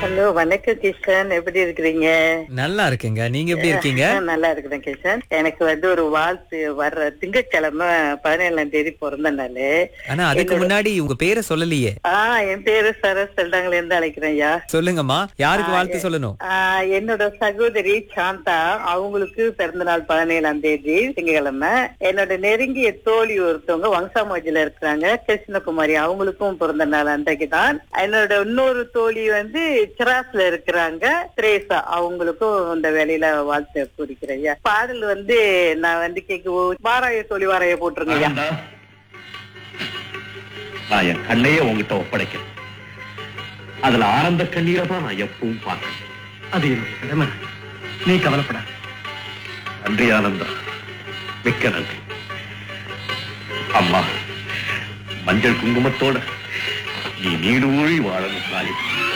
hello வணக்கம் கிஷன் எப்படி இருக்கிறீங்க நல்லா இருக்கேங்க நீங்க எப்படி இருக்கீங்க ஆ, நல்லா இருக்கிறேன் கிஷன் எனக்கு வந்து ஒரு வாழ்த்து வர்ற திங்கட்கிழமை பதினேழாம் தேதி பிறந்த நாள் ஆனா அதுக்கு முன்னாடி உங்க பேரை சொல்லலையே ஆ என் பேரு சரஸ் செல்டாங்கல இருந்து அழைக்கிறேன் ஐயா சொல்லுங்கம்மா யாருக்கு வாழ்த்து சொல்லணும் ஆ, என்னோட சகோதரி சாந்தா அவங்களுக்கு பிறந்த நாள் பதினேழாம் தேதி திங்கட்கிழமை என்னோட நெருங்கிய தோழி ஒருத்தவங்க வங்சாமோஜில இருக்கிறாங்க கிருஷ்ணகுமாரி அவங்களுக்கும் பிறந்த நாள் அன்றைக்கு தான் என்னோட இன்னொரு தோழி வந்து சிராஸ்ல இருக்கிறாங்க திரேசா அவங்களுக்கும் இந்த வேலையில வாழ்த்து குறிக்கிறேன் ஐயா பாடல் வந்து நான் வந்து கேட்க வாராய தோழி வாராய போட்டுருங்க ஐயா ஆனந்தா, நான் என் கண்ணையே உங்ககிட்ட ஒப்படைக்கிறேன் அதுல ஆனந்த கண்ணீரை தான் நான் எப்பவும் பார்க்கிறேன் அது என்னுடைய கடமை நீ கவலைப்பட நன்றி ஆனந்தா மிக்க நன்றி அம்மா மஞ்சள் குங்குமத்தோட நீ நீடு ஊழி வாழணும் தாய்